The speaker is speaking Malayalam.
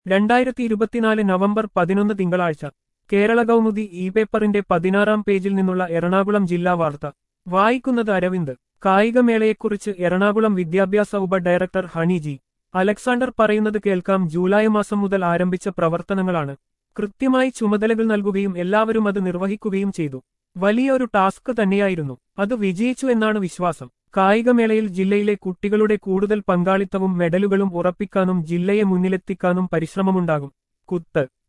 രണ്ടായിരത്തി ഇരുപത്തിനാല് നവംബർ പതിനൊന്ന് തിങ്കളാഴ്ച കേരള കൗമുദി ഇ പേപ്പറിന്റെ പതിനാറാം പേജിൽ നിന്നുള്ള എറണാകുളം ജില്ലാ വാർത്ത വായിക്കുന്നത് അരവിന്ദ് കായികമേളയെക്കുറിച്ച് എറണാകുളം വിദ്യാഭ്യാസ ഉപ ഡയറക്ടർ ഹണി ജി അലക്സാണ്ടർ പറയുന്നത് കേൾക്കാം ജൂലൈ മാസം മുതൽ ആരംഭിച്ച പ്രവർത്തനങ്ങളാണ് കൃത്യമായി ചുമതലകൾ നൽകുകയും എല്ലാവരും അത് നിർവഹിക്കുകയും ചെയ്തു വലിയൊരു ടാസ്ക് തന്നെയായിരുന്നു അത് വിജയിച്ചു എന്നാണ് വിശ്വാസം കായികമേളയിൽ ജില്ലയിലെ കുട്ടികളുടെ കൂടുതൽ പങ്കാളിത്തവും മെഡലുകളും ഉറപ്പിക്കാനും ജില്ലയെ മുന്നിലെത്തിക്കാനും പരിശ്രമമുണ്ടാകും കുത്ത്